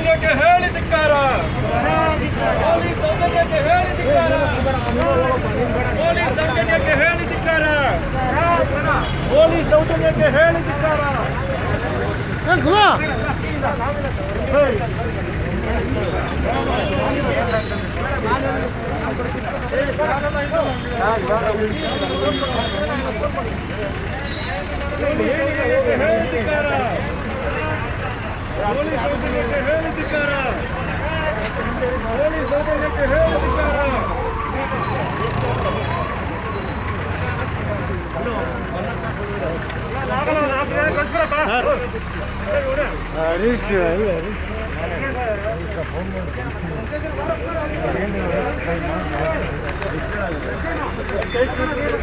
ದೌರ್ಜನ್ಯಕ್ಕೆ ಹೇಳಿ ಧಿಕ್ಕಾರ ಪೊಲೀಸ್ ದೌರ್ಜನ್ಯಕ್ಕೆ ಹೇಳಿ ಧಿಕ್ಕಾರ ಪೊಲೀಸ್ ದೌರ್ಜನ್ಯಕ್ಕೆ ಹೇಳಿ ಧಿಕ್ಕಾರ ಪೊಲೀಸ್ ದೌರ್ಜನ್ಯಕ್ಕೆ ಹೇಳಿ ಧಿಕ್ಕಾರ ದೌರ್ಜನ್ಯಕ್ಕೆ ಹೇಳಿ ಧಿಕ್ಕಾರ ಪೊಲೀಸ್ ದೌರ್ಜನ್ಯಕ್ಕೆ ಹೇಳಿ ಧಿಕ್ಕಾರ ಪೊಲೀಸ್ ದೌರ್ಜನ್ಯಕ್ಕೆ ಹೇಳಿ ಧಿಕ್ಕಾರ ಹರೀಶ್ ಹರೀಶ್